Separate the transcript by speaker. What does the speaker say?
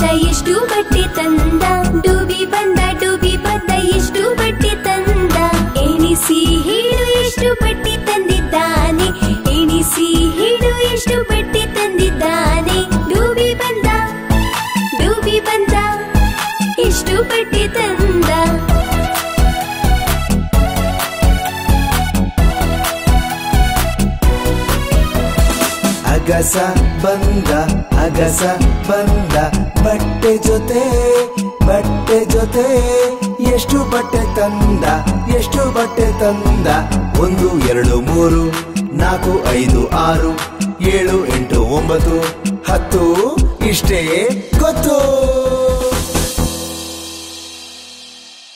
Speaker 1: ಎಷ್ಟು ಬಟ್ಟೆ ತಂದ ಡೂಬಿ ಬಂದ ಡೂಬಿ ಬಂದ ಎಷ್ಟು ಬಟ್ಟೆ ತಂದ ಎಣಿಸಿ ಹೇಳು ಎಷ್ಟು ಬಟ್ಟೆ ತಂದಿದ್ದಾನೆ ಎಣಿಸಿ ಹೇಳು ಎಷ್ಟು ಬಟ್ಟೆ ತಂದಿದ್ದಾನೆ ಡೂಬಿ ಬಂದ ಡೂಬಿ ಬಂದ ಎಷ್ಟು ಬಟ್ಟೆ ತಂದ
Speaker 2: ಅಗಸ ಬಂದ ಅಗಸ ಬಂದ ಬಟ್ಟೆ ಜೊತೆ ಬಟ್ಟೆ ಜೊತೆ ಎಷ್ಟು ಬಟ್ಟೆ ತಂದ ಎಷ್ಟು ಬಟ್ಟೆ ತಂದ ಒಂದು ಎರಡು ಮೂರು ನಾಲ್ಕು ಐದು ಆರು ಏಳು ಎಂಟು ಒಂಬತ್ತು ಹತ್ತು ಇಷ್ಟೇ ಗೊತ್ತು